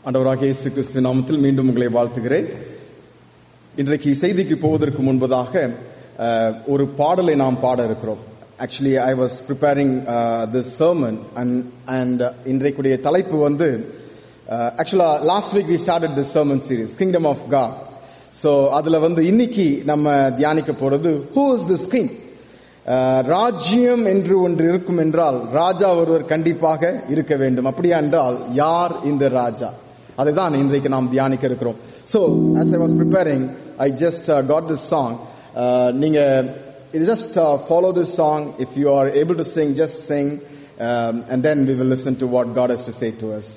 ஆண்டவராக இயேசு கிறிஸ்து நாமத்தில் மீண்டும் உங்களை வாழ்த்துகிறேன் இன்றைக்கு செய்திக்கு போவதற்கு முன்பதாக அஹ், ஒரு பாடலை நாம் பாட இருக்கிறோம் actually I was preparing this sermon and and இன்றைக்குடைய தலைப்பு வந்து ஆக்சுவலா last week we started this sermon series kingdom of God so அதுல வந்து இன்னைக்கு நம்ம தியானிக்க போறது ஹூ இஸ் திஸ் கிங் ராஜ்யம் என்று ஒன்று இருக்கும் என்றால் ராஜா ஒருவர் கண்டிப்பாக இருக்க வேண்டும் அப்படியா என்றால் யார் இந்த ராஜா அதுதான் இன்றைக்கு நாம் தியானிக்க இருக்கிறோம் so as I was preparing I just got this song நீங்க இது just follow this song if you are able to sing just sing and then we will listen to what God has to say to us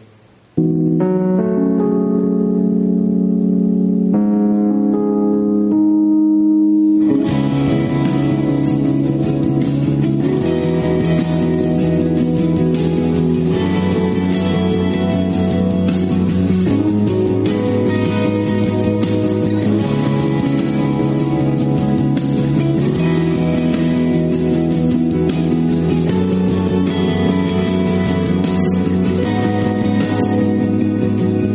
Thank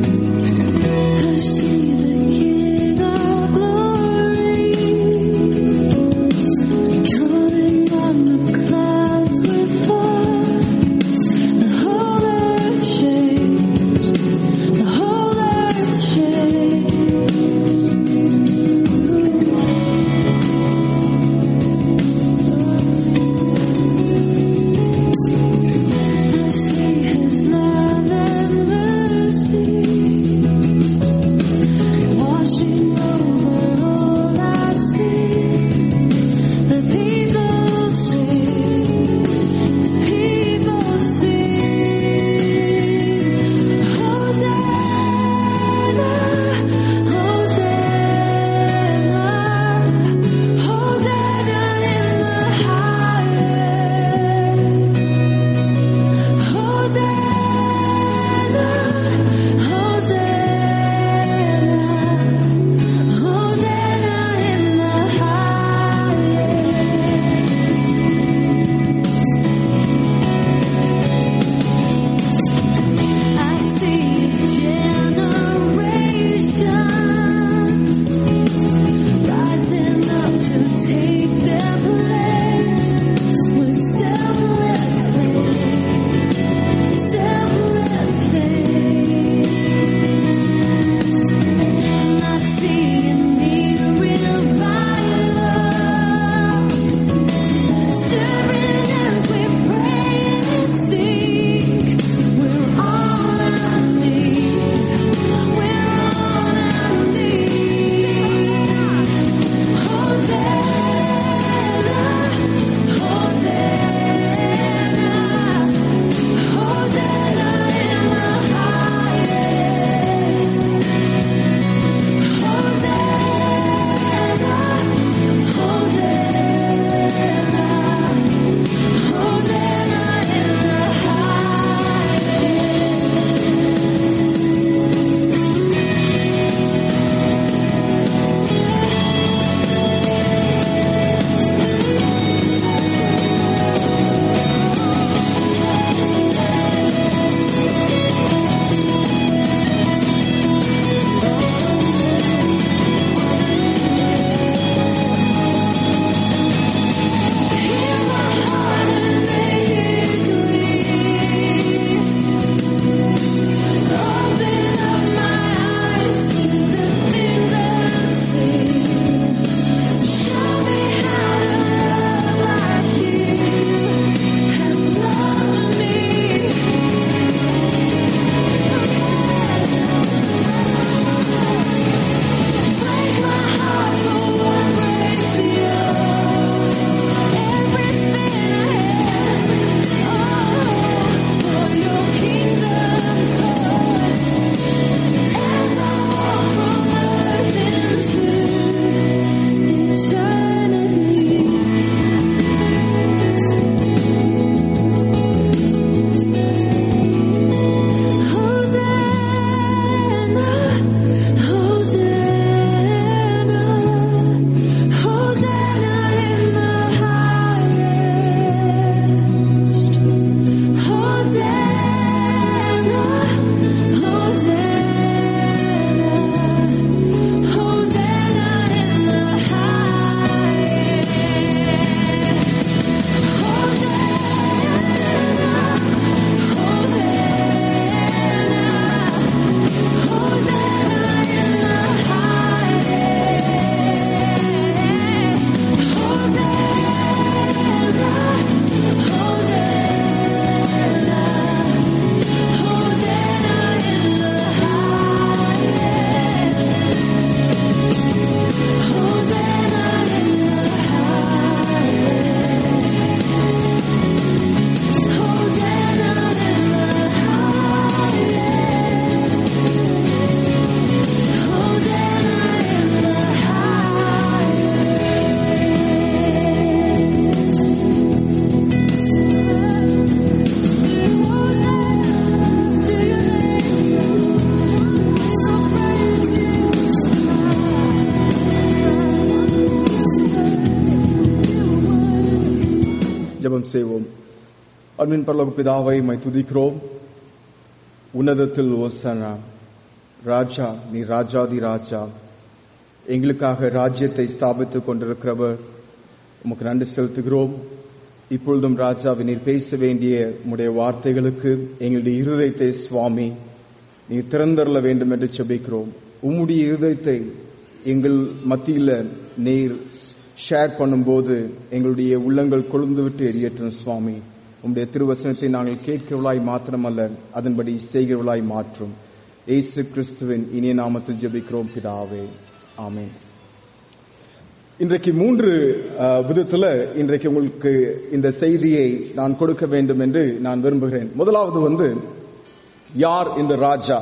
அன்பின் பரலோக பிதாவை my துதிக்கிறோம் உன்னதத்தில் ஓசனா ராஜா நீ ராஜாதி ராஜா எங்களுக்காக ராஜ்யத்தை ஸ்தாபித்துக் கொண்டிருக்கிறவர் உமக்கு நன்றி செலுத்துகிறோம் இப்பொழுதும் ராஜாவை நீர் பேச வேண்டிய உம்முடைய வார்த்தைகளுக்கு எங்களுடைய இருதயத்தை சுவாமி நீர் திறந்தரல வேண்டும் என்று செபிக்கிறோம் உம்முடைய இருதயத்தை எங்கள் மத்தியில் நீர் ஷேர் பண்ணும்போது எங்களுடைய உள்ளங்கள் கொழுந்து விட்டு எரியட்டும் சுவாமி உம்முடைய திருவசனத்தை நாங்கள் கேட்கிறவளாய் மாத்திரமல்ல அதன்படி செய்கிறவளாய் மாற்றும் ஏசு கிறிஸ்துவின் இனிய நாமத்தில் ஜெபிக்கிறோம் பிதாவே ஆமென் இன்றைக்கு மூன்று அஹ், விதத்துல இன்றைக்கு உங்களுக்கு இந்த செய்தியை நான் கொடுக்க வேண்டும் என்று நான் விரும்புகிறேன் முதலாவது வந்து யார் இந்த ராஜா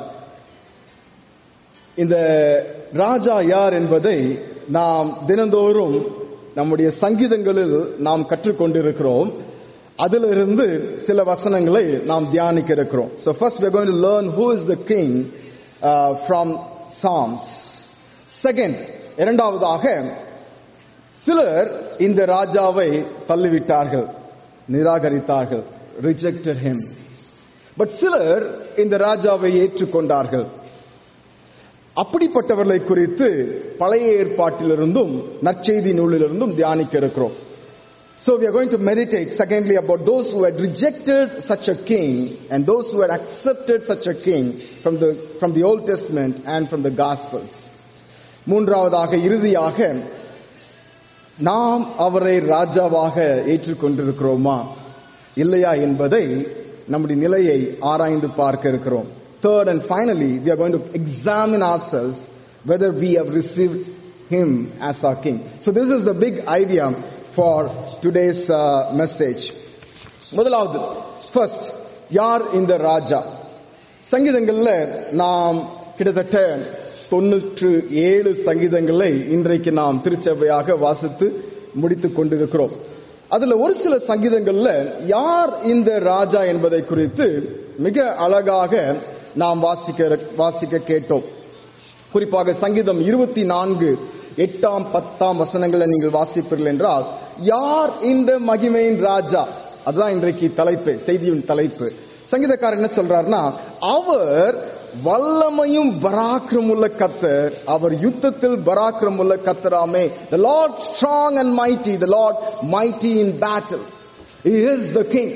இந்த ராஜா யார் என்பதை நாம் தினந்தோறும் நம்முடைய சங்கீதங்களில் நாம் கற்றுக்கொண்டிருக்கிறோம் அதிலிருந்து சில வசனங்களை நாம் தியானிக்க இருக்கிறோம் so first we are going to learn who is the king uh, from psalms second இரண்டாவதாக சிலர் இந்த ராஜாவை தள்ளிவிட்டார்கள் நிராகரித்தார்கள் ரிஜெக்டட் him பட் சிலர் இந்த ராஜாவை ஏற்றுக்கொண்டார்கள் அப்படிப்பட்டவர்களை குறித்து பழைய ஏற்பாட்டிலிருந்தும் நற்செய்தி நூலிலிருந்தும் தியானிக்க இருக்கிறோம் So we are going to meditate secondly about those who had rejected such a king and those who had accepted such a king from the, from the Old Testament and from the Gospels. மூன்றாவதாக இறுதியாக நாம் அவரை ராஜாவாக ஏற்றுக்கொண்டிருக்கிறோமா இல்லையா என்பதை நம்முடைய நிலையை ஆராய்ந்து பார்க்க இருக்கிறோம் third and finally we are going to examine ourselves whether we have received him as our king so this is the big idea for today's uh, message முதலாவது first யார் இந்த ராஜா சங்கீதங்கள்ல நாம் கிட்டத்தட்ட தொண்ணூற்று ஏழு சங்கீதங்களை இன்றைக்கு நாம் திருச்சபையாக வாசித்து முடித்துக் கொண்டிருக்கிறோம் அதுல ஒரு சில சங்கீதங்கள்ல யார் இந்த ராஜா என்பதை குறித்து மிக அழகாக நாம் வாசிக்க வாசிக்க கேட்டோம் குறிப்பாக சங்கீதம் இருபத்தி நான்கு எட்டாம் பத்தாம் வசனங்களை நீங்கள் வாசிப்பீர்கள் என்றால் யார் இந்த மகிமையின் ராஜா அதுதான் இன்றைக்கு தலைப்பு செய்தியின் தலைப்பு சங்கீதக்காரர் என்ன சொல்றாருன்னா அவர் வல்லமையும் பராக்கிரமுள்ள கத்தர் அவர் யுத்தத்தில் பராக்கிரமுள்ள கத்தராமே the lord strong and mighty the lord mighty in battle he is the king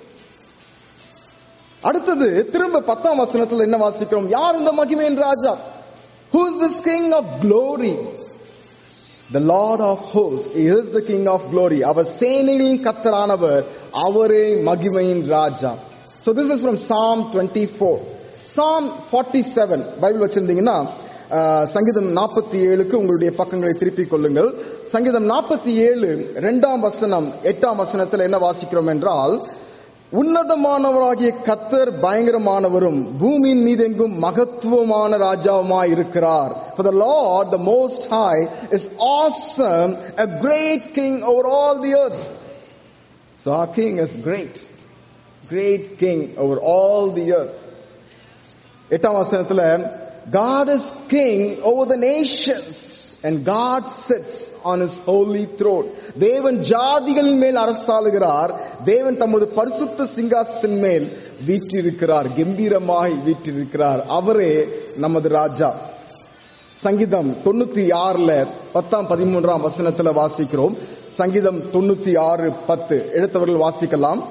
அடுத்தது திரும்ப பத்தாம் வசனத்தில் என்ன வாசிக்கிறோம் யார் இந்த மகிமையின் ராஜா who is this king of glory the lord of hosts he is the king of glory அவர் சேனையின் கத்தரானவர் அவரே மகிமையின் ராஜா so this is from psalm 24 psalm 47 Bible வச்சிருந்தீங்கன்னா அஹ், சங்கீதம் நாற்பத்தி ஏழுக்கு உங்களுடைய பக்கங்களை திருப்பிக் கொள்ளுங்கள் சங்கீதம் நாற்பத்தி ஏழு இரண்டாம் வசனம் எட்டாம் வசனத்தில் என்ன வாசிக்கிறோம் என்றால் உன்னதமானவராகிய கத்தர் பயங்கரமானவரும் பூமியின் மீதெங்கும் மகத்துவமான ராஜாவுமாய் இருக்கிறார் For the Lord, the Most High, is awesome, a great king over all the earth. So our king is great. Great king over all the earth. எட்டாம் வசனத்துல God is king over the nations and God sits on his holy throne. தேவன் ஜாதிகளின் மேல் அரசாளுகிறார் தேவன் தமது பரிசுத்த சிங்காசத்தின் மேல் வீற்றிருக்கிறார் கம்பீரமாய் வீற்றிருக்கிறார் அவரே நமது ராஜா சங்கீதம் தொண்ணூத்தி ஆறுல பத்தாம் பதிமூன்றாம் வசனத்துல வாசிக்கிறோம் சங்கீதம் தொண்ணூத்தி ஆறு பத்து எடுத்தவர்கள் வாசிக்கலாம்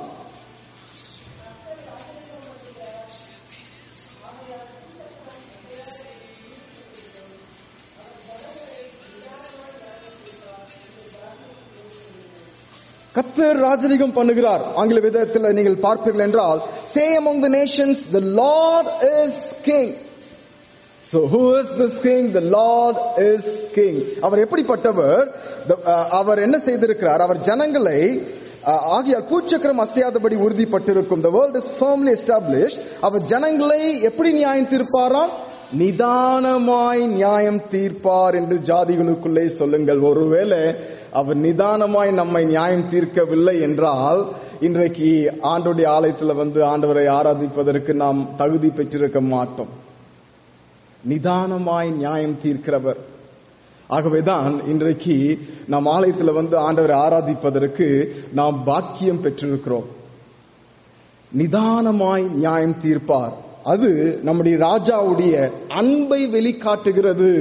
கத்தர் ராஜரிகம் பண்ணுகிறார் ஆங்கில விதத்தில் நீங்கள் பார்ப்பீர்கள் என்றால் say among the nations the lord is king so who is this king the lord is king அவர் எப்படிப்பட்டவர் The- அஹ், அவர் என்ன செய்திருக்கிறார் அவர் ஜனங்களை அஹ், ஆகியால் பூச்சக்கரம் அசையாதபடி உறுதிப்பட்டிருக்கும் the world is firmly established அவர் ஜனங்களை எப்படி நியாயம் தீர்ப்பாராம் நிதானமாய் நியாயம் தீர்ப்பார் என்று ஜாதிகளுக்குள்ளே சொல்லுங்கள் ஒருவேளை அவர் நிதானமாய் நம்மை நியாயம் தீர்க்கவில்லை என்றால் இன்றைக்கு ஆண்டுடைய ஆலயத்துல வந்து ஆண்டவரை ஆராதிப்பதற்கு நாம் தகுதி பெற்றிருக்க மாட்டோம் நிதானமாய் நியாயம் தீர்க்கிறவர் ஆகவேதான் இன்றைக்கு நாம் ஆலயத்தில் வந்து ஆண்டவரை ஆராதிப்பதற்கு நாம் பாக்கியம் பெற்றிருக்கிறோம் நிதானமாய் நியாயம் தீர்ப்பார் அது நம்முடைய ராஜாவுடைய அன்பை வெளிக்காட்டுகிறது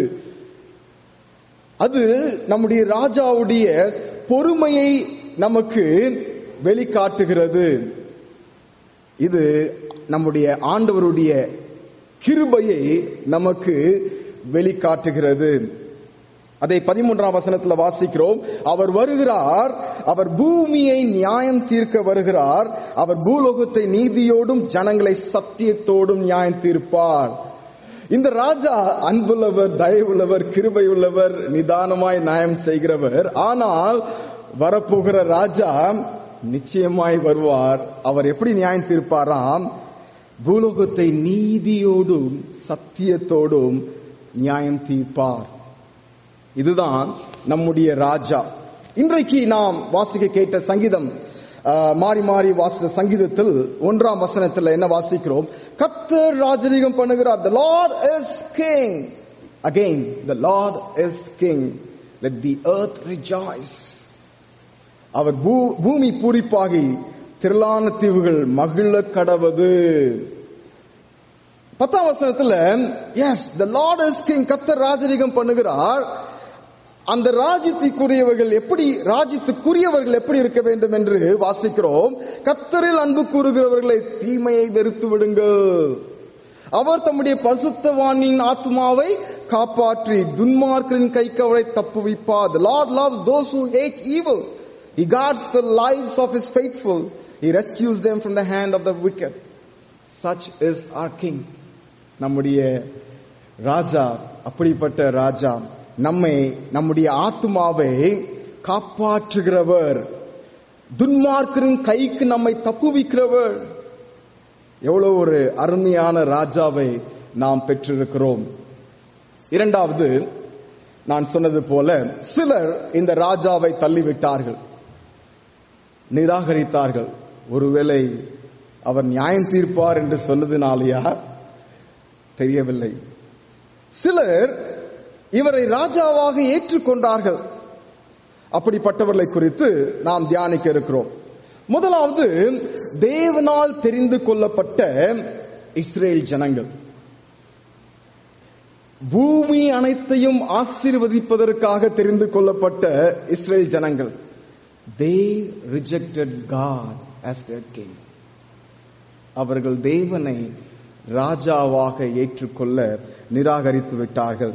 அது நம்முடைய ராஜாவுடைய பொறுமையை நமக்கு வெளிக்காட்டுகிறது இது நம்முடைய ஆண்டவருடைய கிருபையை நமக்கு வெளிக்காட்டுகிறது அதை பதிமூன்றாம் வசனத்துல வாசிக்கிறோம் அவர் வருகிறார் அவர் பூமியை நியாயம் தீர்க்க வருகிறார் அவர் பூலோகத்தை நீதியோடும் ஜனங்களை சத்தியத்தோடும் நியாயம் தீர்ப்பார் இந்த ராஜா அன்புள்ளவர் தயவுள்ளவர் கிருபை உள்ளவர் நிதானமாய் நியாயம் செய்கிறவர் ஆனால் வரப்போகிற ராஜா நிச்சயமாய் வருவார் அவர் எப்படி நியாயம் தீர்ப்பாராம் பூலோகத்தை நீதியோடும் சத்தியத்தோடும் நியாயம் தீர்ப்பார் இதுதான் நம்முடைய ராஜா இன்றைக்கு நாம் வாசிக்க கேட்ட சங்கீதம் ஆஹ், மாறி மாறி வாசித்த சங்கீதத்தில் ஒன்றாம் வசனத்தில் என்ன வாசிக்கிறோம் கத்தர் ராஜரீகம் பண்ணுகிறார் the lord is king again the lord is king let the earth rejoice அவர் பூ- பூமி பூரிப்பாகி திரளான தீவுகள் மகிழ கடவது பத்தாம் வசனத்துல yes the Lord is king கத்தர் ராஜரீகம் பண்ணுகிறார் அந்த ராஜ்யத்துக்குரியவர்கள் எப்படி ராஜ்யத்துக்குரியவர்கள் எப்படி இருக்க வேண்டும் என்று வாசிக்கிறோம் கத்தரில் அன்பு கூறுகிறவர்களை தீமையை வெறுத்து விடுங்கள் அவர் தம்முடைய பசுத்தவானின் ஆத்மாவை காப்பாற்றி துன்மார்க்கரின் கைக்கு அவரை தப்புவிப்பார் the lord loves those who hate evil he guards the lives of his faithful he rescues them from the hand of the wicked such is our king நம்முடைய ராஜா அப்படிப்பட்ட ராஜா நம்மை நம்முடைய ஆத்மாவை காப்பாற்றுகிறவர் துன்மார்க்கரின் கைக்கு நம்மை தப்புவிக்கிறவர் எவ்வளவு ஒரு அருமையான ராஜாவை நாம் பெற்றிருக்கிறோம் இரண்டாவது நான் சொன்னது போல சிலர் இந்த ராஜாவை தள்ளிவிட்டார்கள் நிராகரித்தார்கள் ஒருவேளை அவர் நியாயம் தீர்ப்பார் என்று சொன்னதினாலேயா தெரியவில்லை சிலர் இவரை ராஜாவாக ஏற்றுக்கொண்டார்கள் அப்படிப்பட்டவர்களை குறித்து நாம் தியானிக்க இருக்கிறோம் முதலாவது தேவனால் தெரிந்து கொள்ளப்பட்ட இஸ்ரேல் ஜனங்கள் பூமி அனைத்தையும் ஆசீர்வதிப்பதற்காக தெரிந்து கொள்ளப்பட்ட இஸ்ரேல் ஜனங்கள் they rejected God as their king அவர்கள் தேவனை ராஜாவாக ஏற்றுக்கொள்ள நிராகரித்து விட்டார்கள்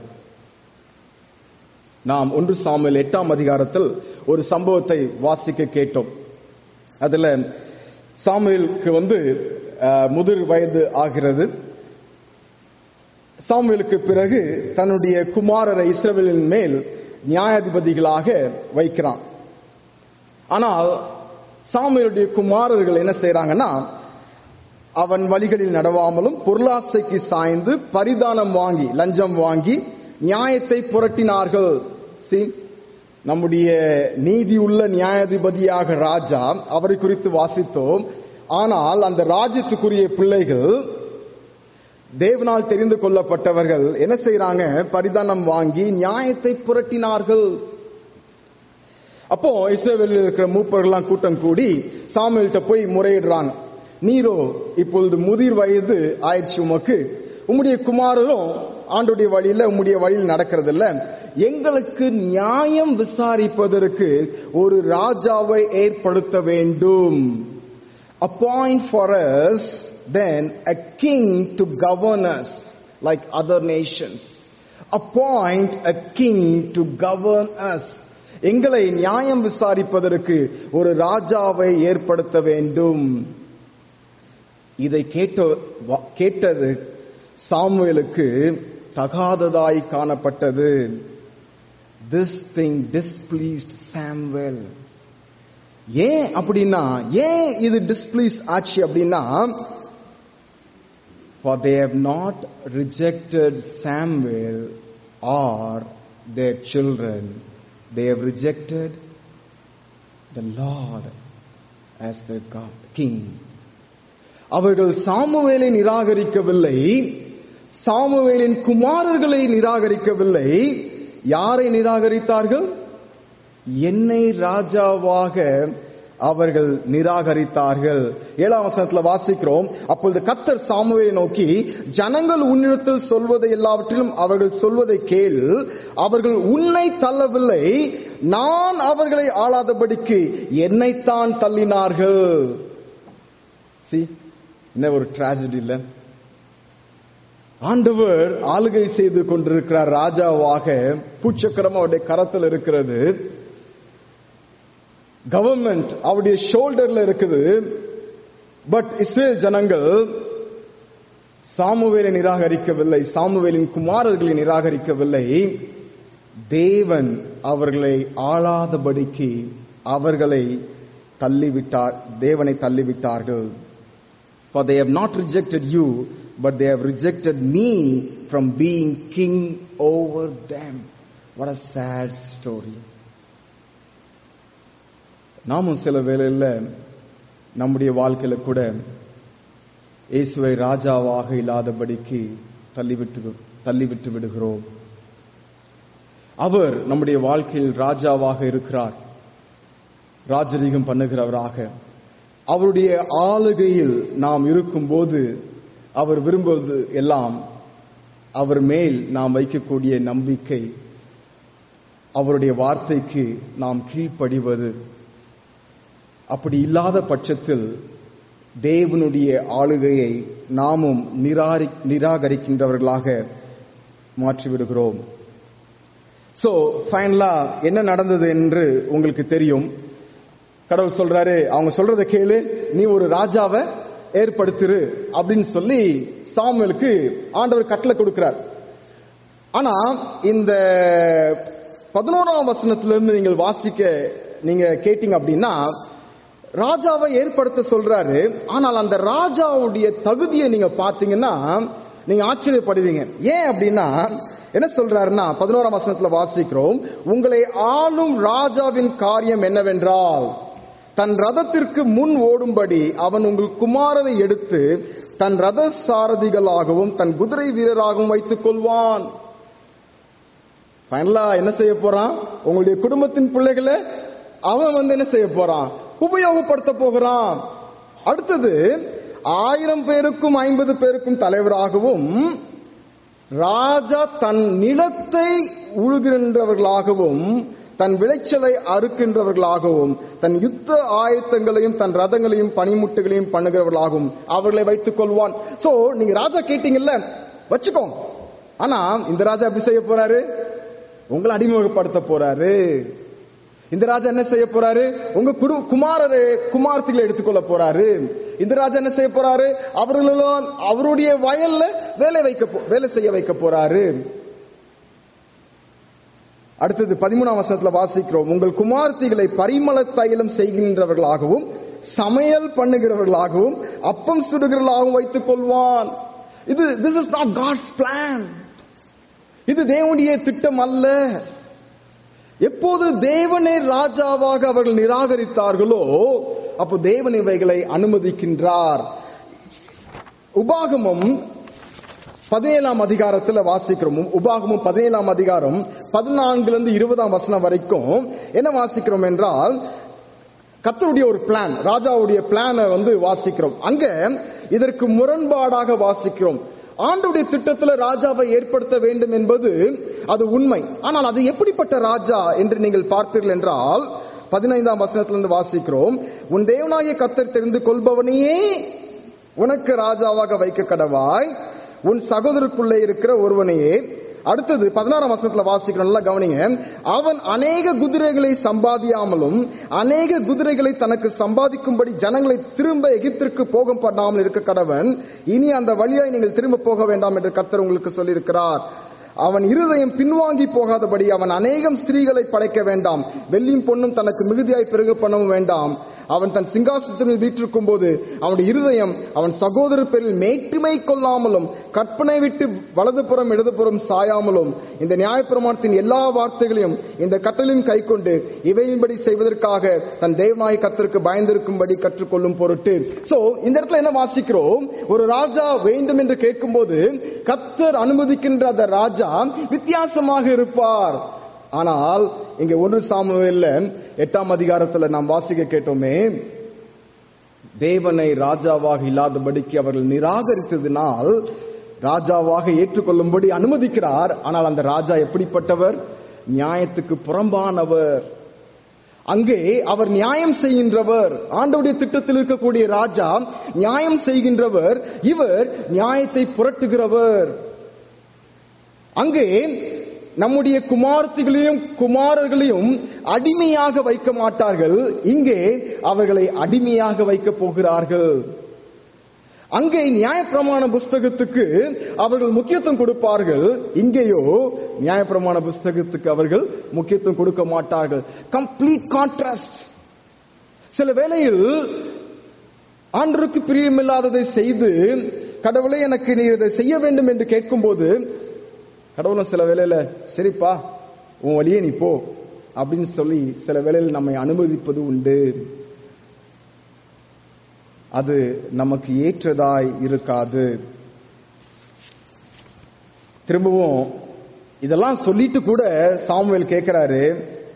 நாம் ஒன்று சாமுவேல் எட்டாம் அதிகாரத்தில் ஒரு சம்பவத்தை வாசிக்க கேட்டோம் அதுல சாமுவேலுக்கு வந்து அஹ், முதிர் வயது ஆகிறது சாமுவேலுக்கு பிறகு தன்னுடைய குமாரரை இஸ்ரவேலின் மேல் நியாயாதிபதிகளாக வைக்கிறான் ஆனால் சாமுவேலுடைய குமாரர்கள் என்ன செய்றாங்கன்னா அவன் வழிகளில் நடவாமலும் பொருளாசைக்கு சாய்ந்து பரிதானம் வாங்கி லஞ்சம் வாங்கி நியாயத்தை புரட்டினார்கள் See, நம்முடைய நீதியுள்ள நியாயாதிபதியாக ராஜா அவரை குறித்து வாசித்தோம் ஆனால் அந்த ராஜ்யத்துக்குரிய பிள்ளைகள் தேவனால் தெரிந்து கொள்ளப்பட்டவர்கள் என்ன செய்றாங்க பரிதானம் வாங்கி நியாயத்தை புரட்டினார்கள் அப்போ இஸ்ரேலில் இருக்கிற மூப்பர்கள்லாம் கூட்டம் கூடி சாமுவேல்கிட்ட போய் முறையிடுறாங்க நீரோ இப்பொழுது முதிர் வயது ஆயிடுச்சு உமக்கு உம்முடைய குமாரரும் ஆண்டுடைய வழியில உம்முடைய வழியில் நடக்கிறது இல்ல எங்களுக்கு நியாயம் விசாரிப்பதற்கு ஒரு ராஜாவை ஏற்படுத்த வேண்டும் appoint for us then a king to govern us like other nations appoint a king to govern us எங்களை நியாயம் விசாரிப்பதற்கு ஒரு ராஜாவை ஏற்படுத்த வேண்டும் இதை கேட்ட வ- கேட்டது சாமுவேலுக்கு தகாததாய் காணப்பட்டது திஸ் திங் displeased சாமுவேல் ஏன் அப்படின்னா ஏன் இது டிஸ்பிளீஸ் ஆச்சு அப்படின்னா for they have not rejected Samuel or their children they have rejected the Lord as their God king அவர்கள் சாமுவேலை நிராகரிக்கவில்லை சாமுவேலின் குமாரர்களை நிராகரிக்கவில்லை யாரை நிராகரித்தார்கள் என்னை ராஜாவாக அவர்கள் நிராகரித்தார்கள் ஏழாம் வசனத்துல வாசிக்கிறோம் அப்பொழுது கத்தர் சாமுவேலை நோக்கி ஜனங்கள் உன்னிடத்தில் சொல்வதை எல்லாவற்றிலும் அவர்கள் சொல்வதை கேள் அவர்கள் உன்னை தள்ளவில்லை நான் அவர்களை ஆளாதபடிக்கு என்னைத்தான் தள்ளினார்கள் சி என்ன ஒரு டிராஜடி இல்ல ஆண்டவர் ஆளுகை செய்து கொண்டிருக்கிறார் ராஜாவாக பூச்சக்கரம் அவருடைய கரத்தில் இருக்கிறது கவர்மெண்ட் அவருடைய ஷோல்டர்ல இருக்குது பட் இஸ்ரேல் ஜனங்கள் சாமுவேலை நிராகரிக்கவில்லை சாமுவேலின் குமாரர்களை நிராகரிக்கவில்லை தேவன் அவர்களை ஆளாதபடிக்கு அவர்களை தள்ளிவிட்டார் தேவனை தள்ளிவிட்டார்கள் For they have not rejected you, but they have rejected me from being king over them. What a sad story. நாமும் சில வேளையில் நம்முடைய வாழ்க்கையில கூட இயேசுவை ராஜாவாக இல்லாதபடிக்கு தள்ளிவிட்டு தள்ளிவிட்டு விடுகிறோம் அவர் நம்முடைய வாழ்க்கையில் ராஜாவாக இருக்கிறார் ராஜரீகம் பண்ணுகிறவராக அவருடைய ஆளுகையில் நாம் இருக்கும்போது அவர் விரும்புவது எல்லாம் அவர் மேல் நாம் வைக்கக்கூடிய நம்பிக்கை அவருடைய வார்த்தைக்கு நாம் கீழ்ப்படிவது அப்படி இல்லாத பட்சத்தில் தேவனுடைய ஆளுகையை நாமும் நிராரி நிராகரிக்கின்றவர்களாக மாற்றிவிடுகிறோம் சோ ஃபைனலா என்ன நடந்தது என்று உங்களுக்கு தெரியும் கடவுள் சொல்றாரு அவங்க சொல்றதை கேளு நீ ஒரு ராஜாவை ஏற்படுத்திரு அப்படின்னு சொல்லி சாமுவேலுக்கு ஆண்டவர் கட்டளை கொடுக்கிறார் ஆனா இந்த பதினோராம் வசனத்திலிருந்து நீங்கள் வாசிக்க நீங்க கேட்டீங்க அப்படின்னா ராஜாவை ஏற்படுத்த சொல்றாரு ஆனால் அந்த ராஜாவுடைய தகுதியை நீங்க பாத்தீங்கன்னா நீங்க ஆச்சரியப்படுவீங்க ஏன் அப்படின்னா என்ன சொல்றாருன்னா பதினோராம் வசனத்துல வாசிக்கிறோம் உங்களை ஆளும் ராஜாவின் காரியம் என்னவென்றால் தன் ரதத்திற்கு முன் ஓடும்படி அவன் உங்கள் குமாரரை எடுத்து தன் ரத சாரதிகளாகவும் தன் குதிரை வீரராகவும் வைத்துக் கொள்வான் ஃபைனலா என்ன செய்ய போறான் உங்களுடைய குடும்பத்தின் பிள்ளைகளை அவன் வந்து என்ன செய்ய போறான் உபயோகப்படுத்த போகிறான் அடுத்தது ஆயிரம் பேருக்கும் ஐம்பது பேருக்கும் தலைவராகவும் ராஜா தன் நிலத்தை உழுகின்றவர்களாகவும் தன் விளைச்சலை அறுக்கின்றவர்களாகவும் தன் யுத்த ஆயத்தங்களையும் தன் ரதங்களையும் பனிமுட்டுகளையும் பண்ணுகிறவர்களாகவும் அவர்களை வைத்துக் கொள்வான் சோ நீங்க ராஜா கேட்டீங்கல்ல வச்சுக்கோ ஆனா இந்த ராஜா எப்படி செய்ய போறாரு உங்களை அடிமுகப்படுத்த போறாரு இந்த ராஜா என்ன செய்ய போறாரு உங்க குடு குமாரரு குமார்த்திகளை எடுத்துக்கொள்ள போறாரு இந்த ராஜா என்ன செய்ய போறாரு அவர்களெல்லாம் அவருடைய வயல்ல வேலை வைக்க போ- வேலை செய்ய வைக்க போறாரு அடுத்தது பதிமூணாம் வசனத்துல வாசிக்கிறோம் உங்கள் குமார்த்திகளை பரிமள தைலம் செய்கின்றவர்களாகவும் சமையல் பண்ணுகிறவர்களாகவும் அப்பம் சுடுகிறவர்களாகவும் வைத்துக் கொள்வான் இது this is not God's plan இது தேவனுடைய திட்டம் அல்ல எப்போது தேவனை ராஜாவாக அவர்கள் நிராகரித்தார்களோ அப்போ தேவன் இவைகளை அனுமதிக்கின்றார் உபாகமம் பதினேழாம் அதிகாரத்துல வாசிக்கிறோம் உபாகமும் பதினேழாம் அதிகாரம் பதினான்குல இருந்து இருபதாம் வசனம் வரைக்கும் என்ன வாசிக்கிறோம் என்றால் கத்தருடைய ஒரு பிளான் ராஜாவுடைய பிளானை வந்து வாசிக்கிறோம் அங்க இதற்கு முரண்பாடாக வாசிக்கிறோம் ஆண்டுடைய திட்டத்துல ராஜாவை ஏற்படுத்த வேண்டும் என்பது அது உண்மை ஆனால் அது எப்படிப்பட்ட ராஜா என்று நீங்கள் பார்ப்பீர்கள் என்றால் பதினைந்தாம் வசனத்திலிருந்து வாசிக்கிறோம் உன் தேவனாகிய கத்தர் தெரிந்து கொள்பவனையே உனக்கு ராஜாவாக வைக்க கடவாய் உன் சகோதரருக்குள்ளே இருக்கிற ஒருவனையே அடுத்தது பதினாறாம் வசனத்துல வாசிக்கிறோம் நல்லா கவனிங்க அவன் அநேக குதிரைகளை சம்பாதியாமலும் அநேக குதிரைகளை தனக்கு சம்பாதிக்கும்படி ஜனங்களை திரும்ப எகிப்திற்கு போக பண்ணாமல் இருக்க கடவன் இனி அந்த வழியாய் நீங்கள் திரும்ப போக வேண்டாம் என்று கத்தர் உங்களுக்கு சொல்லியிருக்கிறார் அவன் இருதயம் பின்வாங்கி போகாதபடி அவன் அநேகம் ஸ்திரீகளை படைக்க வேண்டாம் வெள்ளியும் பொண்ணும் தனக்கு மிகுதியாய் பெருக பண்ணவும் வேண்டாம் அவன் தன் சிங்காசனத்தில் வீற்றிருக்கும் போது அவனுடைய இருதயம் அவன் சகோதரர் பேரில் மேற்றுமை கொள்ளாமலும் கற்பனை விட்டு வலதுபுறம் இடதுபுறம் சாயாமலும் இந்த நியாயப்பிரமாணத்தின் எல்லா வார்த்தைகளையும் இந்த கட்டளையும் கைக்கொண்டு இவையின்படி செய்வதற்காக தன் தேவனாய் கத்தருக்கு பயந்திருக்கும்படி கற்றுக்கொள்ளும் பொருட்டு சோ இந்த இடத்துல என்ன வாசிக்கிறோம் ஒரு ராஜா வேண்டும் என்று கேட்கும்போது கத்தர் அனுமதிக்கின்ற அந்த ராஜா வித்தியாசமாக இருப்பார் ஆனால் இங்க ஒன்று சாமுவேல்ல எட்டாம் அதிகாரத்துல நாம் வாசிக்க கேட்டோமே தேவனை ராஜாவாக இல்லாதபடிக்கு அவர்கள் நிராகரித்ததினால் ராஜாவாக ஏற்றுக்கொள்ளும்படி அனுமதிக்கிறார் ஆனால் அந்த ராஜா எப்படிப்பட்டவர் நியாயத்துக்கு புறம்பானவர் அங்கே அவர் நியாயம் செய்கின்றவர் ஆண்டவுடைய திட்டத்தில் இருக்கக்கூடிய ராஜா நியாயம் செய்கின்றவர் இவர் நியாயத்தை புரட்டுகிறவர் அங்கே நம்முடைய குமார்த்திகளையும் குமாரர்களையும் அடிமையாக வைக்க மாட்டார்கள் இங்கே அவர்களை அடிமையாக வைக்க போகிறார்கள் அங்கே நியாயப்பிரமாண புஸ்தகத்துக்கு அவர்கள் முக்கியத்துவம் கொடுப்பார்கள் இங்கேயோ நியாயப்பிரமாண புஸ்தகத்துக்கு அவர்கள் முக்கியத்துவம் கொடுக்க மாட்டார்கள் கம்ப்ளீட் கான்ட்ராஸ்ட் சில வேளையில் ஆண்டருக்கு பிரியமில்லாததை செய்து கடவுளை எனக்கு நீ இதை செய்ய வேண்டும் என்று கேட்கும்போது கடவுளும் சில வேளையில சரிப்பா உன் வழியே நீ போ அப்படின்னு சொல்லி சில வேளையில் நம்மை அனுமதிப்பது உண்டு அது நமக்கு ஏற்றதாய் இருக்காது திரும்பவும் இதெல்லாம் சொல்லிட்டு கூட சாமுவேல் கேட்கிறாரு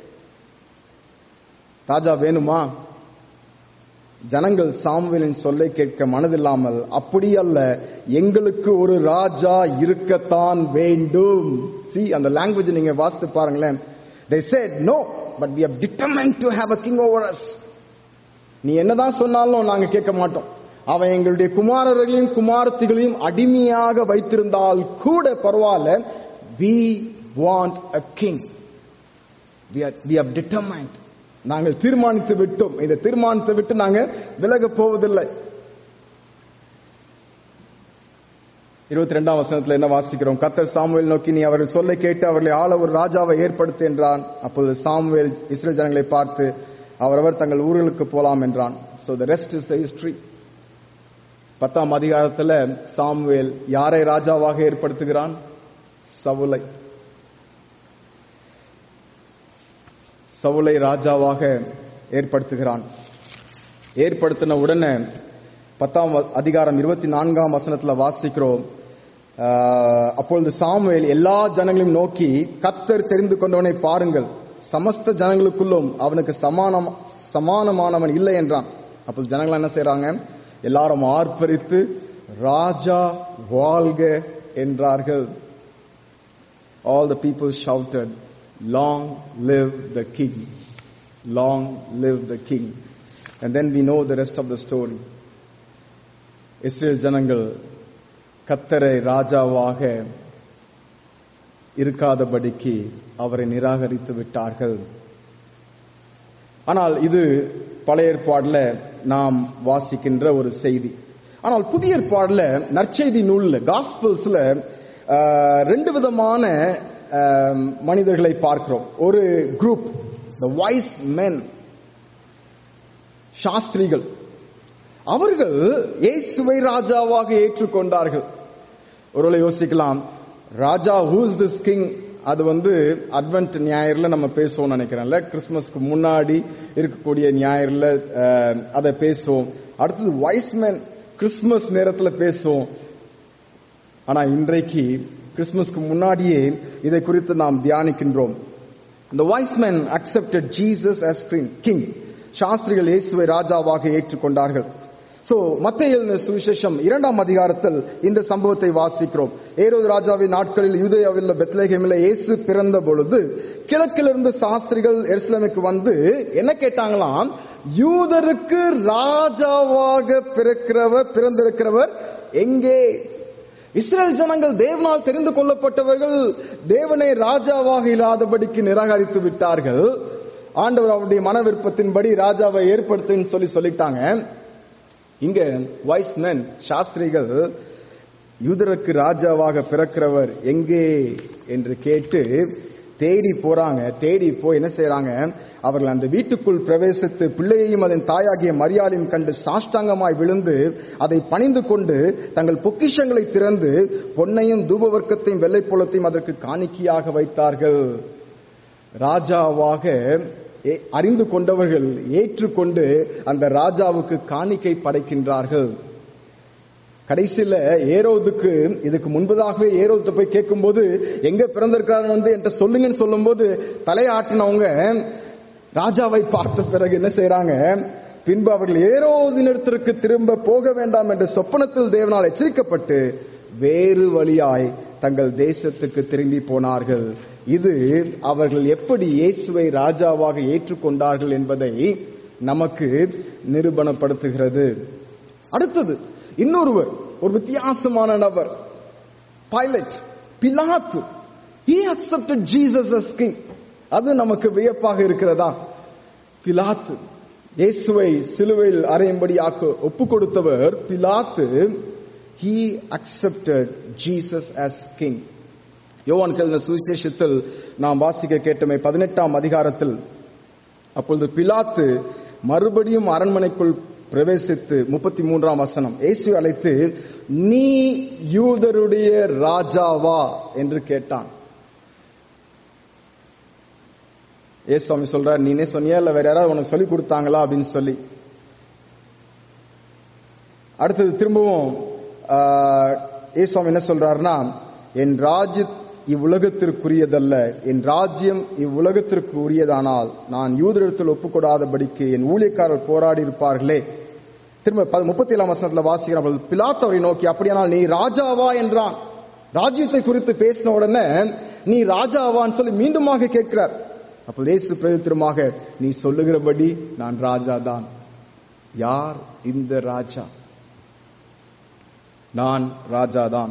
ராஜா வேணுமா ஜனங்கள் சாமுவேலின் சொல்லை கேட்க மனதில்லாமல் அப்படி அல்ல எங்களுக்கு ஒரு ராஜா இருக்கத்தான் வேண்டும் சி அந்த லாங்குவேஜ் நீங்க வாசித்து பாருங்களேன் they said no but we have determined to have a king over us நீ என்னதான் சொன்னாலும் நாங்க கேட்க மாட்டோம் அவன் எங்களுடைய குமாரர்களையும் குமாரத்திகளையும் அடிமையாக வைத்திருந்தால் கூட பரவாயில்ல we want a king we are we have determined நாங்கள் தீர்மானித்து விட்டோம் இந்த தீர்மானத்தை விட்டு நாங்க விலக போவதில்லை இருபத்தி ரெண்டாம் வசனத்துல என்ன வாசிக்கிறோம் கத்தர் சாமுவேல் நோக்கி நீ அவர்கள் சொல்லை கேட்டு அவர்களை ஆள ஒரு ராஜாவை ஏற்படுத்து என்றான் அப்போது சாமுவேல் இஸ்ரேல் ஜனங்களை பார்த்து அவரவர் தங்கள் ஊர்களுக்கு போலாம் என்றான் so the rest is the history பத்தாம் அதிகாரத்துல சாமுவேல் யாரை ராஜாவாக ஏற்படுத்துகிறான் சவுலை சவுலை ராஜாவாக ஏற்படுத்துகிறான் ஏற்படுத்தின உடனே பத்தாம் அதிகாரம் இருபத்தி நான்காம் வசனத்துல வாசிக்கிறோம் ஆஹ், அப்பொழுது சாமுவேல் எல்லா ஜனங்களையும் நோக்கி கத்தர் தெரிந்து கொண்டவனை பாருங்கள் சமஸ்த ஜனங்களுக்குள்ளும் அவனுக்கு சமானம் சமானமானவன் இல்லை என்றான் அப்போது ஜனங்கள் என்ன செய்றாங்க எல்லாரும் ஆர்ப்பரித்து ராஜா வாழ்க என்றார்கள் all the people shouted, Long live the king! Long live the king! And then we know the rest of the story. Israel ஜனங்கள் கத்தரை ராஜாவாக இருக்காதபடிக்கு அவரை நிராகரித்து விட்டார்கள் ஆனால் இது பழைய ஏற்பாடுல நாம் வாசிக்கின்ற ஒரு செய்தி ஆனால் புதிய ஏற்பாடுல நற்செய்தி நூல்ல காஸ்பிள்ஸ்ல ரெண்டு விதமான ஆஹ், மனிதர்களை பார்க்கிறோம் ஒரு குரூப் த வைஸ் மென் சாஸ்திரிகள் அவர்கள் இயேசுவை ராஜாவாக ஏற்றுக்கொண்டார்கள் ஒருவேளை யோசிக்கலாம் ராஜா ஹூஸ் திஸ் கிங் அது வந்து அட்வென்ட் ஞாயிறுல நம்ம பேசுவோம் நினைக்கிறேன்ல கிறிஸ்துமஸ்க்கு முன்னாடி இருக்கக்கூடிய ஞாயிறுல அஹ், அதை பேசுவோம் அடுத்தது வைஸ்மேன் கிறிஸ்துமஸ் நேரத்துல பேசுவோம் ஆனா இன்றைக்கு கிறிஸ்துமஸ்க்கு முன்னாடியே இதை குறித்து நாம் தியானிக்கின்றோம் The wise men accepted Jesus as king- king. சாஸ்திரிகள் இயேசுவை ராஜாவாக ஏற்றுக்கொண்டார்கள் சோ மத்திய எழுதின சுவிசேஷம் இரண்டாம் அதிகாரத்தில் இந்த சம்பவத்தை வாசிக்கிறோம் ஏரோது ராஜாவின் நாட்களில் யூதேயாவில் பெத்லேகேமில் இயேசு பிறந்த பொழுது கிழக்கிலிருந்து சாஸ்திரிகள் எருசலேமுக்கு வந்து என்ன கேட்டாங்களாம் யூதருக்கு ராஜாவாக பிறக்கிறவர் பிறந்திருக்கிறவர் எங்கே இஸ்ரேல் ஜனங்கள் தேவனால் தெரிந்து கொள்ளப்பட்டவர்கள் தேவனை ராஜாவாக இல்லாதபடிக்கு நிராகரித்து விட்டார்கள் ஆண்டவர் அவருடைய மன விருப்பத்தின்படி ராஜாவை ஏற்படுத்துன்னு சொல்லி சொல்லிட்டாங்க இங்க வைஸ் men சாஸ்திரிகள் யூதருக்கு ராஜாவாக பிறக்கிறவர் எங்கே என்று கேட்டு தேடி போறாங்க தேடி போய் என்ன செய்றாங்க அவர்கள் அந்த வீட்டுக்குள் பிரவேசித்து பிள்ளையையும் அதன் தாயாகிய மரியாதையும் கண்டு சாஷ்டாங்கமாய் விழுந்து அதை பணிந்து கொண்டு தங்கள் பொக்கிஷங்களை திறந்து பொன்னையும் தூபவர்க்கத்தையும் வெள்ளைப்போளத்தையும் அதற்கு காணிக்கையாக வைத்தார்கள் ராஜாவாக ஏ- அறிந்து கொண்டவர்கள் ஏற்றுக்கொண்டு அந்த ராஜாவுக்கு காணிக்கை படைக்கின்றார்கள் கடைசியில ஏரோதுக்கு இதுக்கு முன்பதாகவே ஏரோத்து போய் கேட்கும்போது எங்க பிறந்திருக்கிறாரு வந்து என்கிட்ட சொல்லுங்கன்னு சொல்லும்போது தலையாட்டினவங்க ராஜாவை பார்த்த பிறகு என்ன செய்யறாங்க பின்பு அவர்கள் ஏரோதினிடத்திற்கு திரும்ப போக வேண்டாம் என்று சொப்பனத்தில் தேவனால் எச்சரிக்கப்பட்டு வேறு வழியாய் தங்கள் தேசத்துக்கு திரும்பி போனார்கள் இது அவர்கள் எப்படி இயேசுவை ராஜாவாக ஏற்றுக்கொண்டார்கள் என்பதை நமக்கு நிரூபணப்படுத்துகிறது அடுத்தது இன்னொருவர் ஒரு வித்தியாசமான நபர் பைலட் பிலாத்து he accepted Jesus as king அது நமக்கு வியப்பாக இருக்கிறதா பிலாத்து இயேசுவை சிலுவையில் அறையும்படியாக ஒப்பு கொடுத்தவர் பிலாத்து he accepted Jesus as king யோவான் எழுதின சுவிசேஷத்தில் நாம் வாசிக்க கேட்டமே பதினெட்டாம் அதிகாரத்தில் அப்பொழுது பிலாத்து மறுபடியும் அரண்மனைக்குள் பிரவேசித்து முப்பத்தி மூன்றாம் வசனம் இயேசு அழைத்து நீ யூதருடைய ராஜாவா என்று கேட்டான் ஏசுவாமி சொல்றார் நீனே சொன்னியா இல்ல வேற யாராவது உனக்கு சொல்லி கொடுத்தாங்களா அப்படின்னு சொல்லி அடுத்தது திரும்பவும் ஏசுவாமி என்ன சொல்றாருன்னா என் ராஜ்ய இவ்வுலகத்திற்குரியதல்ல என் ராஜ்யம் இவ்வுலகத்திற்கு உரியதானால் நான் யூதரிடத்தில் ஒப்புக்கொடாதபடிக்கு என் ஊழியக்காரர் போராடி இருப்பார்களே திரும்ப முப்பத்தி ஏழாம் வசனத்துல வாசிக்கிறோம் பிலாத் அவரை நோக்கி அப்படியானால் நீ ராஜாவா என்றான் ராஜ்யத்தை குறித்து பேசின உடனே நீ ராஜாவான்னு சொல்லி மீண்டுமாக கேட்கிறார் அப்போ இயேசு பிரதித்திரமாக நீ சொல்லுகிறபடி நான் ராஜா தான் யார் இந்த ராஜா நான் ராஜா தான்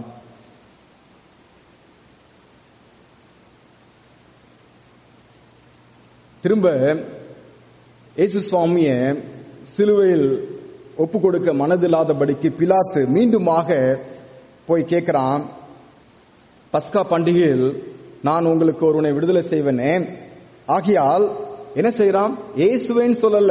திரும்ப இயேசு சுவாமிய சிலுவையில் ஒப்பு கொடுக்க மனதில்லாதபடிக்கு பிலாத்து மீண்டுமாக போய் கேட்கிறான் பஸ்கா பண்டிகையில் நான் உங்களுக்கு ஒருவனை விடுதலை செய்வனே ஆகியால் என்ன செய்யறான் இயேசுவேன்னு சொல்லல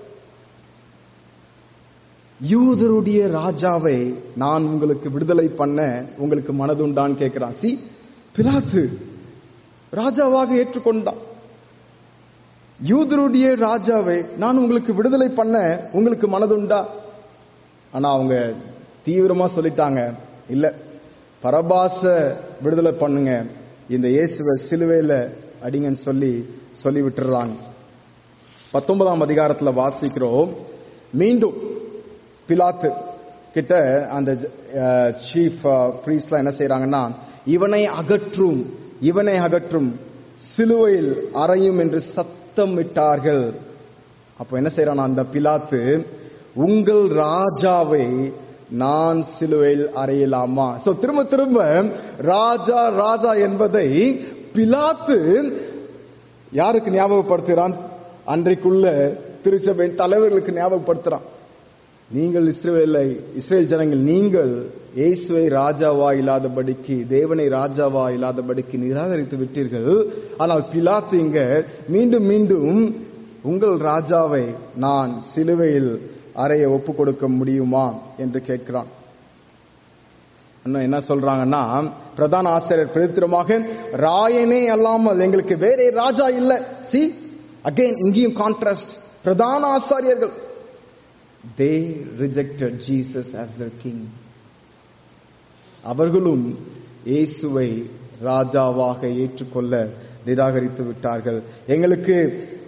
யூதருடைய ராஜாவை நான் உங்களுக்கு விடுதலை பண்ண உங்களுக்கு மனதுண்டான்னு கேட்கிறான் சி பிலாத்து ராஜாவாக ஏற்றுக்கொண்டான் யூதருடைய ராஜாவை நான் உங்களுக்கு விடுதலை பண்ண உங்களுக்கு மனதுண்டா ஆனா அவங்க தீவிரமா சொல்லிட்டாங்க இல்ல பரபாச விடுதலை பண்ணுங்க இந்த இயேசுவை சிலுவையில அடிங்கன்னு சொல்லி சொல்லி விட்டுறாங்க பத்தொன்பதாம் அதிகாரத்துல வாசிக்கிறோம் மீண்டும் பிலாத்து கிட்ட அந்த சீஃப் பிரீஸ்லாம் என்ன செய்யறாங்கன்னா இவனை அகற்றும் இவனை அகற்றும் சிலுவையில் அறையும் என்று சத்தம் விட்டார்கள் அப்ப என்ன செய்யறான் அந்த பிலாத்து உங்கள் ராஜாவை நான் சிலுவையில் அறையலாமா சோ திரும்ப திரும்ப ராஜா ராஜா என்பதை பிலாத்து யாருக்கு ஞாபகப்படுத்துகிறான் அன்றைக்குள்ள திருச்சபையின் தலைவர்களுக்கு ஞாபகப்படுத்துறான் நீங்கள் இஸ்ரேலை இஸ்ரேல் ஜனங்கள் நீங்கள் இயேசுவை ராஜாவா இல்லாதபடிக்கு தேவனை ராஜாவா இல்லாதபடிக்கு நிராகரித்து விட்டீர்கள் ஆனால் பிலாத்து இங்க மீண்டும் மீண்டும் உங்கள் ராஜாவை நான் சிலுவையில் அறைய ஒப்பு கொடுக்க முடியுமா என்று கேட்கிறான் இன்னும் என்ன சொல்றாங்கன்னா பிரதான ஆசிரியர் பிரதித்திரமாக ராயனே அல்லாமல் எங்களுக்கு வேறே ராஜா இல்ல சி அகைன் இங்கேயும் கான்ட்ராஸ்ட் பிரதான ஆசாரியர்கள் they rejected Jesus as their king அவர்களும் இயேசுவை ராஜாவாக ஏற்றுக்கொள்ள நிராகரித்து விட்டார்கள் எங்களுக்கு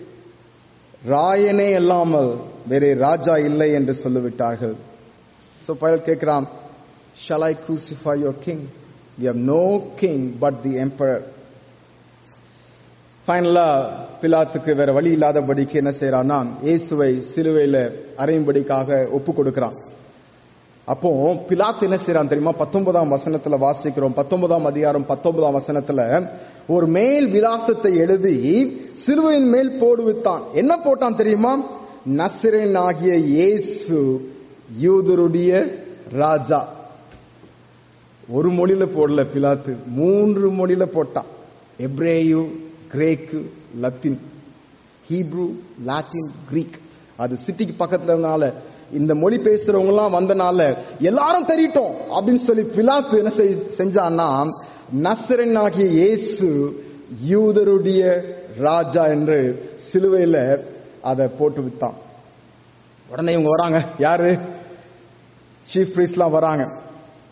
ராயனே அல்லாமல் வேறே ராஜா இல்லை என்று சொல்லிவிட்டார்கள் சோ பயல் கேட்கிறான் shall I crucify your king? We have no king but the emperor. ஃபைனலா பிலாத்துக்கு வேற வழி இல்லாதபடிக்கு என்ன செய்யறான்னா இயேசுவை சிலுவையில அறையும்படிக்காக ஒப்பு கொடுக்கிறான் அப்போ பிலாத்து என்ன செய்யறான் தெரியுமா பத்தொன்பதாம் வசனத்துல வாசிக்கிறோம் பத்தொன்பதாம் அதிகாரம் பத்தொன்பதாம் வசனத்துல ஒரு மேல் விலாசத்தை எழுதி சிலுவையின் மேல் போடுவித்தான் என்ன போட்டான் தெரியுமா நசிரன் ஆகிய இயேசு யூதருடைய ராஜா ஒரு மொழியில போடல பிலாத்து மூன்று மொழியில போட்டான் எப்ரேயு கிரேக்கு லத்தின் ஹீப்ரு லாட்டின் கிரீக் அது சிட்டிக்கு பக்கத்துல இருந்தனால இந்த மொழி பேசுறவங்க எல்லாம் வந்தனால எல்லாரும் தெரியட்டும் அப்படின்னு சொல்லி பிலாத்து என்ன செஞ்சான்னா நசரன் ஆகிய இயேசு யூதருடைய ராஜா என்று சிலுவையில அதை போட்டு வித்தான் உடனே இவங்க வராங்க யாரு சீஃப் பிரீஸ்ட்லாம் வராங்க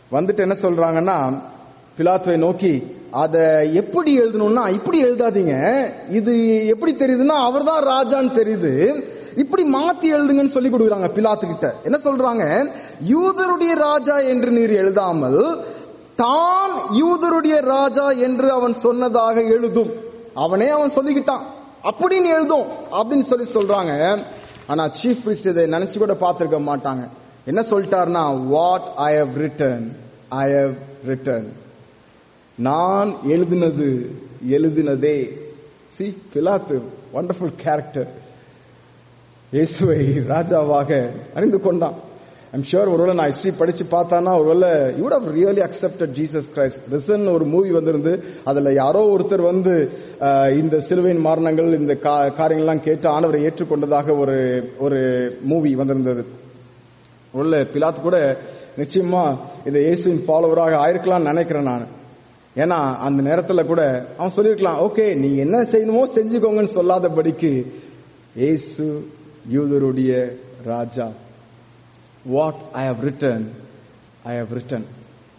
வந்துட்டு என்ன சொல்றாங்கன்னா பிலாத்துவை நோக்கி அத எப்படி எழுதணும்னா இப்படி எழுதாதீங்க இது எப்படி தெரியுதுன்னா அவர்தான் ராஜான்னு தெரியுது இப்படி மாத்தி எழுதுங்கன்னு சொல்லி கொடுக்குறாங்க பிலாத்து கிட்ட என்ன சொல்றாங்க யூதருடைய ராஜா என்று நீர் எழுதாமல் தான் யூதருடைய ராஜா என்று அவன் சொன்னதாக எழுதும் அவனே அவன் சொல்லிக்கிட்டான் அப்படின்னு எழுதும் அப்படின்னு சொல்லி சொல்றாங்க ஆனா சீஃப் பிரிஸ்ட் இதை நினைச்சு கூட பார்த்திருக்க மாட்டாங்க என்ன சொல்லிட்டாருன்னா what I have written I have written நான் எழுதினது எழுதினதே சி பிலாத்து வண்டர்ஃபுல் கேரக்டர் இயேசுவை ராஜாவாக அறிந்து கொண்டான் ஐம் ஷுர் ஒருவேளை நான் ஹிஸ்டரி படிச்சு பார்த்தானா ஒருவேளை you have really accepted Jesus Christ risen ஒரு மூவி வந்திருந்து அதுல யாரோ ஒருத்தர் வந்து அஹ், இந்த சிலுவையின் மரணங்கள் இந்த கா- காரியங்கள்லாம் கேட்டு ஆண்டவரை ஏற்றுக்கொண்டதாக ஒரு ஒரு மூவி வந்திருந்தது உள்ள பிலாத்து கூட நிச்சயமா இந்த இயேசுவின் ஃபாலோவராக ஆயிருக்கலாம்னு நினைக்கிறேன் நான் ஏன்னா அந்த நேரத்துல கூட அவன் சொல்லியிருக்கலாம் ஓகே நீ என்ன செய்யணுமோ செஞ்சுக்கோங்கன்னு சொல்லாதபடிக்கு இயேசு யூதருடைய ராஜா what I have written I have written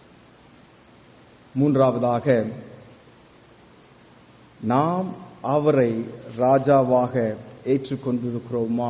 மூன்றாவதாக நாம் அவரை ராஜாவாக ஏற்றுக்கொண்டிருக்கிறோமா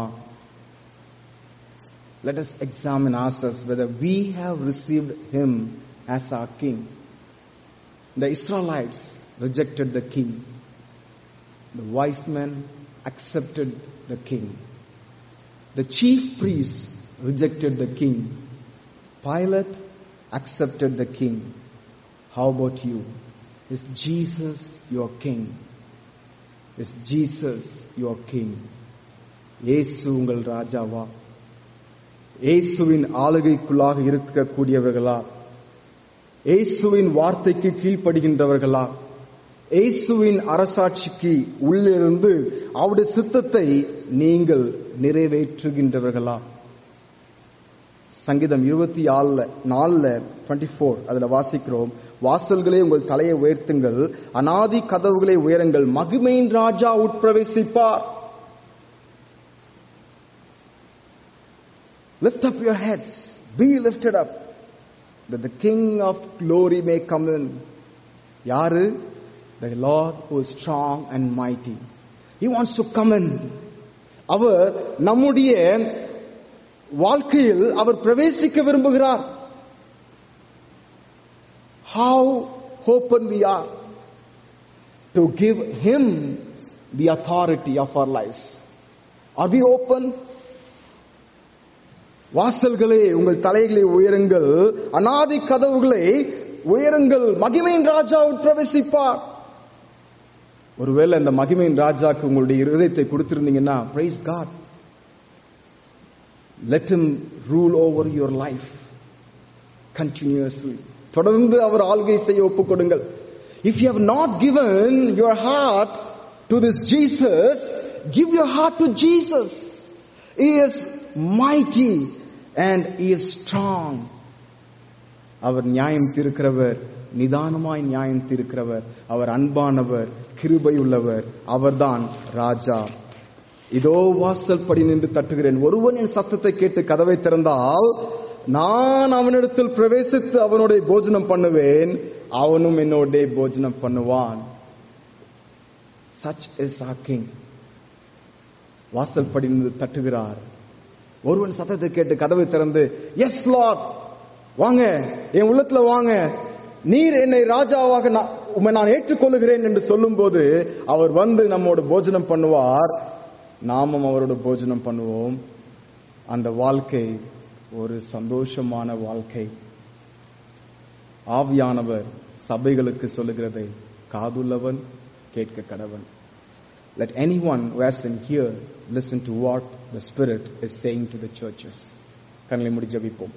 let us examine ourselves whether we have received him as our king. The Israelites rejected the king. The wise men accepted the king. The chief priests rejected the king. Pilate accepted the king. How about you? Is Jesus your king? Is Jesus your king? இயேசு உங்கள் ராஜாவா இயேசுவின் ஆளுகைக்குள்ளாக இருக்கக்கூடியவர்களா இயேசுவின் வார்த்தைக்கு கீழ்ப்படுகின்றவர்களா இயேசுவின் அரசாட்சிக்கு உள்ளிருந்து அவருடைய சித்தத்தை நீங்கள் நிறைவேற்றுகின்றவர்களா சங்கீதம் இருபத்தி ஆறுல நாலுல டுவெண்ட்டி ஃபோர் அதுல வாசிக்கிறோம் வாசல்களே உங்கள் தலையை உயர்த்துங்கள் அனாதி கதவுகளை உயருங்கள் மகிமையின் ராஜா உட்பிரவேசிப்பார் Lift up your heads, be lifted up, that the King of glory may come in. யாரு The Lord who is strong and mighty. He wants to come in. அவர் நம்முடைய வாழ்க்கையில் அவர் பிரவேசிக்க விரும்புகிறார் How open we are to give Him the authority of our lives. Are we open? வாசல்களே உங்கள் தலைகளை உயருங்கள் அனாதி கதவுகளை உயருங்கள் மகிமையின் ராஜா உட்பிரவேசிப்பார் ஒருவேளை அந்த மகிமையின் ராஜாக்கு உங்களுடைய இருதயத்தை கொடுத்திருந்தீங்கன்னா praise God let him rule over your life continuously தொடர்ந்து அவர் ஆள்கை செய்ய ஒப்புக் கொடுங்கள் if you have not given your heart to this Jesus give your heart to Jesus He is mighty and he is strong. அவர் நியாயம் தீர்க்கிறவர் நிதானமாய் நியாயம் தீர்க்கிறவர் அவர் அன்பானவர் கிருபை உள்ளவர் அவர்தான் ராஜா இதோ வாசல் படி நின்று தட்டுகிறேன் ஒருவன் என் சத்தத்தை கேட்டு கதவை திறந்தால் நான் அவனிடத்தில் பிரவேசித்து அவனுடைய போஜனம் பண்ணுவேன் அவனும் என்னோட போஜனம் பண்ணுவான் சச் இஸ் our king வாசல் படி நின்று தட்டுகிறார் ஒருவன் சத்தத்தை கேட்டு கதவை திறந்து எஸ் லார்ட் வாங்க என் உள்ளத்துல வாங்க நீர் என்னை ராஜாவாக நான் உம்மை நான் ஏற்றுக்கொள்ளுகிறேன் என்று சொல்லும்போது அவர் வந்து நம்மோட போஜனம் பண்ணுவார் நாமும் அவரோட போஜனம் பண்ணுவோம் அந்த வாழ்க்கை ஒரு சந்தோஷமான வாழ்க்கை ஆவியானவர் சபைகளுக்கு சொல்லுகிறதை காதுள்ளவன் கேட்க கடவன் Let anyone who has been here listen to what the Spirit is saying to the churches. கண்களை முடி ஜெபிப்போம்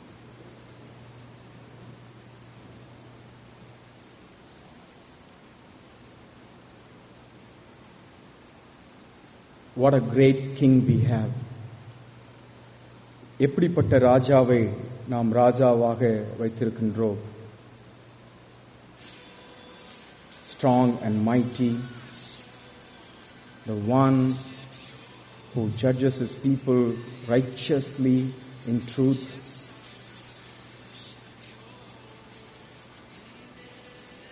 What a great king we have. எப்படிப்பட்ட ராஜாவை நாம் ராஜாவாக வைத்திருக்கின்றோம் strong and mighty, the one who judges his people righteously in truth.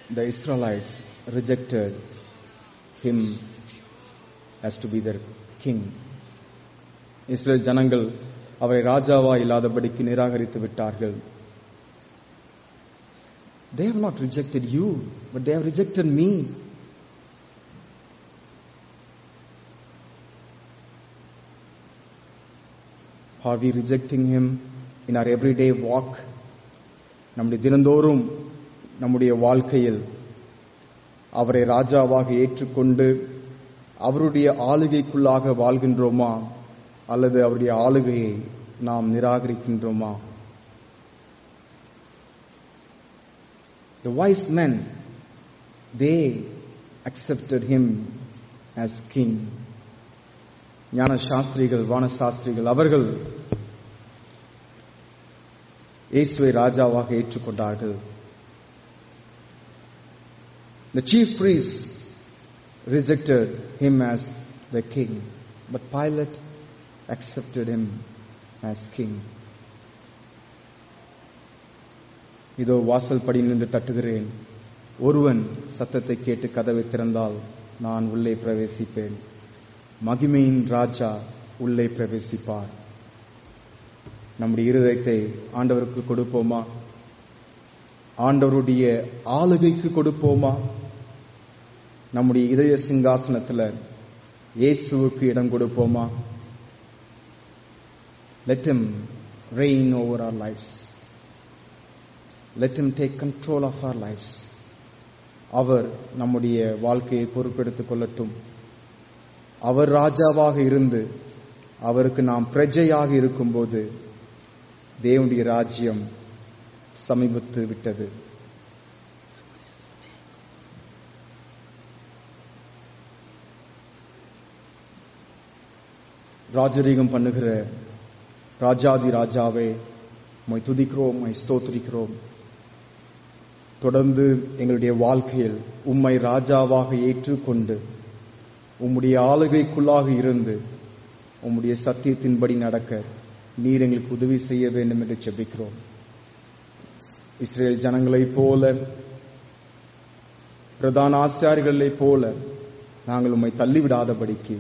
the Israelites rejected him as to be their king. Israel ஜனங்கள் அவரை ராஜாவா இல்லாதபடிக்கு நிராகரித்து விட்டார்கள் They have not rejected you, but they have rejected me. Are we rejecting him in our everyday walk? நம்முடைய தினந்தோறும் நம்முடைய வாழ்க்கையில் அவரை ராஜாவாக ஏற்றுக்கொண்டு அவருடைய ஆளுகைக்குள்ளாக வாழ்கின்றோமா அல்லது அவருடைய ஆளுகையை நாம் நிராகரிக்கின்றோமா The wise men, they accepted him as king. ஞான சாஸ்திரிகள் வான சாஸ்திரிகள் அவர்கள் இயேசுவை ராஜாவாக ஏற்றுக்கொண்டார்கள் The chief priests rejected him as the king, but Pilate accepted him as king. இதோ வாசல் படி நின்று தட்டுகிறேன் ஒருவன் சத்தத்தை கேட்டு கதவை திறந்தால் நான் உள்ளே பிரவேசிப்பேன் மகிமையின் ராஜா உள்ளே பிரவேசிப்பார் நம்முடைய இருதயத்தை ஆண்டவருக்கு கொடுப்போமா ஆண்டவருடைய ஆளுகைக்கு கொடுப்போமா நம்முடைய இதய சிங்காசனத்தில் இயேசுவுக்கு இடம் கொடுப்போமா let him reign over our lives let him take control of our lives அவர் நம்முடைய வாழ்க்கையை பொறுப்பெடுத்துக் கொள்ளட்டும் அவர் ராஜாவாக இருந்து அவருக்கு நாம் பிரஜையாக இருக்கும்போது தேவனுடைய ராஜ்யம் சமீபத்து விட்டது ராஜரீகம் பண்ணுகிற ராஜாதி ராஜாவே உம்மை துதிக்கிறோம் உம்மை ஸ்தோத்திரிக்கிறோம் தொடர்ந்து எங்களுடைய வாழ்க்கையில் உம்மை ராஜாவாக ஏற்றுக்கொண்டு உம்முடைய ஆளுகைக்குள்ளாக இருந்து உம்முடைய சத்தியத்தின்படி நடக்க நீர் எங்களுக்கு உதவி செய்ய வேண்டும் என்று செபிக்கிறோம் இஸ்ரேல் ஜனங்களைப் போல பிரதான ஆசிரியர்களைப் போல நாங்கள் உம்மை தள்ளிவிடாதபடிக்கு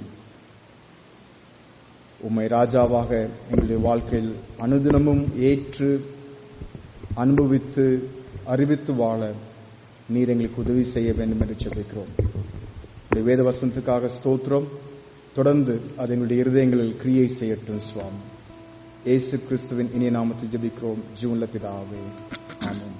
உம்மை ராஜாவாக எங்களுடைய வாழ்க்கையில் அனுதினமும் ஏற்று அனுபவித்து அறிவித்து வாழ நீர் எங்களுக்கு உதவி செய்ய வேண்டும் என்று செபிக்கிறோம் உடைய வேத வசனத்துக்காக ஸ்தோத்திரம் தொடர்ந்து அது எங்களுடைய இருதயங்களில் கிரியை செய்யட்டும் சுவாமி ஏசு கிறிஸ்துவின் இனிய நாமத்தில் ஜெபிக்கிறோம் ஜூன்ல பிதாவே ஆமென்